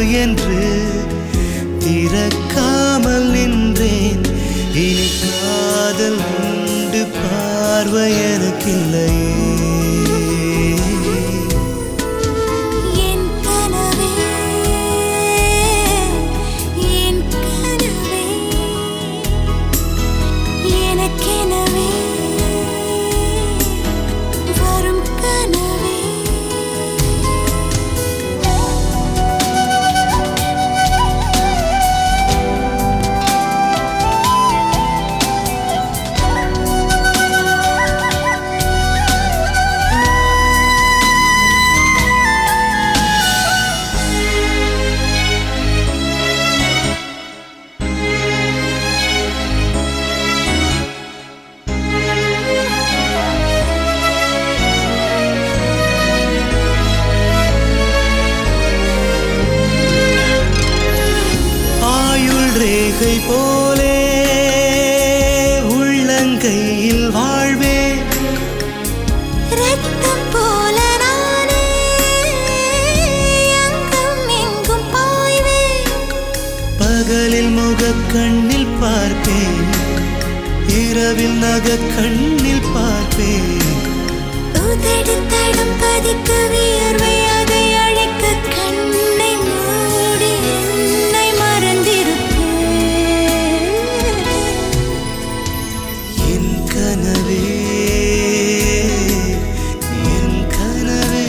என்று திறக்காமல் நின்றேன் இனி காதல் உண்டு பார்வை எனக்கில்லையே என் கனவே என் கனவே எனக்கெனவே வரும் கனவே ஆயுள் ரேகை போலே உள்ளங்கையில் வாழ்வேன் ரத்தம் போல நானே அங்கும் எங்கும் பாய்வேன் பகலில் முகக் கண்ணில் பார்ப்பேன் இரவில் நகக் கண்ணில் பார்ப்பேன் உதடு தடம் பதிக்க வியர்வை அதை அழைக்க கண்ணை மூடி என்னை மறந்திருப்பேன் என் கனவே என் கனவே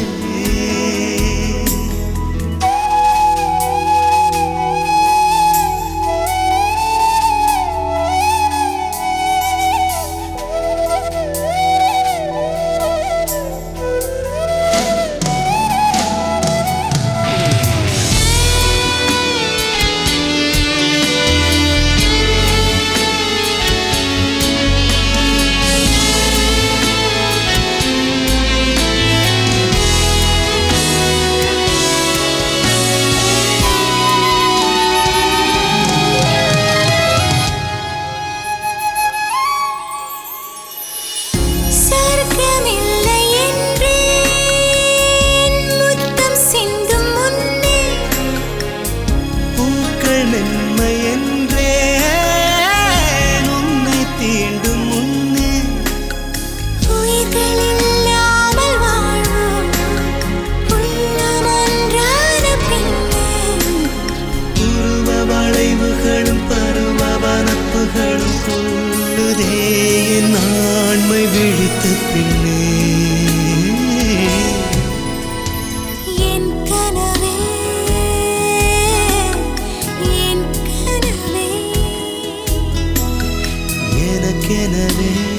சொர்க்கமில்லை என்றேன் முத்தம் சிந்தும் முன்னே பூக்கள் மென்மை என்றே உன்னை தீண்டும் முன்னே உயிர்கள் இல்லாமல் வாழ்வோம் உள்ளம் ஒன்றான பின்னே உருவ வளைவுகளும் பருவ வனப்புகளும் கொள்ளுதே என் ஆண்மை விழித்த பின்னே என் கனவே என் கனவே எனக்கெனவே